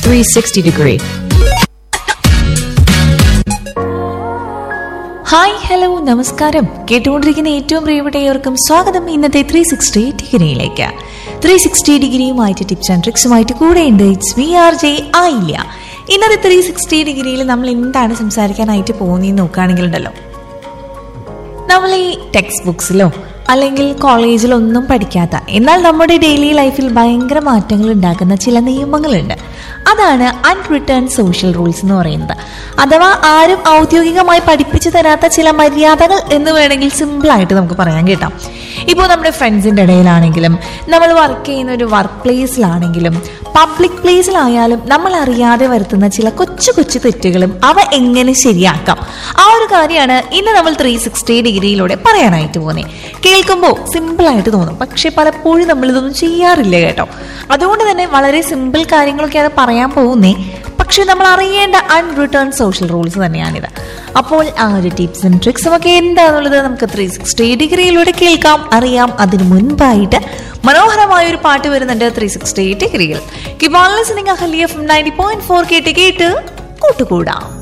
360 degree. Hi hello നമസ്കാരം കേട്ടുകൊണ്ടിരിക്കുന്ന ഏറ്റവും പ്രിയപ്പെട്ടവർക്കും സ്വാഗതം ഇന്നത്തെ ത്രീ സിക്സ്റ്റി ഡിഗ്രിയിലേക്ക് ത്രീ സിക്സ്റ്റി ഡിഗ്രിയുമായിട്ട് ടിപ്സ് ആൻഡ് ട്രിക്സുമായിട്ട് കൂടെയുണ്ട് ഇറ്റ്സ് വി ആർ ജെ ആയില്ല ഇന്നത്തെ ത്രീ സിക്സ്റ്റി ഡിഗ്രിയിൽ നമ്മൾ എന്താണ് സംസാരിക്കാനായിട്ട് പോകുന്നതെന്ന് നോക്കുകയാണെങ്കിലുണ്ടല്ലോ നമ്മൾ ഈ ടെക്സ്റ്റ് ബുക്സിലോ അല്ലെങ്കിൽ കോളേജിലൊന്നും പഠിക്കാത്ത എന്നാൽ നമ്മുടെ ഡെയിലി ലൈഫിൽ ഭയങ്കര മാറ്റങ്ങൾ ഉണ്ടാക്കുന്ന ചില നിയമങ്ങളുണ്ട് അതാണ് അൺറിട്ടേൺ സോഷ്യൽ റൂൾസ് എന്ന് പറയുന്നത് അഥവാ ആരും ഔദ്യോഗികമായി പഠിപ്പിച്ചു തരാത്ത ചില മര്യാദകൾ എന്ന് വേണമെങ്കിൽ സിമ്പിളായിട്ട് നമുക്ക് പറയാൻ കേട്ടാം ഇപ്പോൾ നമ്മുടെ ഫ്രണ്ട്സിൻ്റെ ഇടയിലാണെങ്കിലും നമ്മൾ വർക്ക് ചെയ്യുന്ന ഒരു വർക്ക് പ്ലേസിലാണെങ്കിലും പബ്ലിക് പ്ലേസിലായാലും നമ്മൾ അറിയാതെ വരുത്തുന്ന ചില കൊച്ചു കൊച്ചു തെറ്റുകളും അവ എങ്ങനെ ശരിയാക്കാം ആ ഒരു കാര്യമാണ് ഇന്ന് നമ്മൾ ത്രീ സിക്സ്റ്റി ഡിഗ്രിയിലൂടെ പറയാനായിട്ട് പോകുന്നത് കേൾക്കുമ്പോൾ സിമ്പിളായിട്ട് തോന്നും പക്ഷെ പലപ്പോഴും നമ്മൾ ഇതൊന്നും ചെയ്യാറില്ല കേട്ടോ അതുകൊണ്ട് തന്നെ വളരെ സിമ്പിൾ കാര്യങ്ങളൊക്കെയാണ് പറയാൻ പോകുന്നേ പക്ഷെ നമ്മൾ അറിയേണ്ട അൺറിട്ടേൺ സോഷ്യൽ റൂൾസ് തന്നെയാണിത് അപ്പോൾ ആ ഒരു ടിപ്സും ട്രിക്സും ഒക്കെ എന്താണെന്നുള്ളത് നമുക്ക് ത്രീ സിക്സ്റ്റി ഡിഗ്രിയിലൂടെ കേൾക്കാം അറിയാം അതിന് മുൻപായിട്ട് മനോഹരമായ ഒരു പാട്ട് വരുന്നുണ്ട് ത്രീ സിക്സ്റ്റി ഡിഗ്രിയിൽ കിബാൾ listening Ahalya F ninety point four കേട്ട് കേട്ട് കൂട്ടുകൂടാം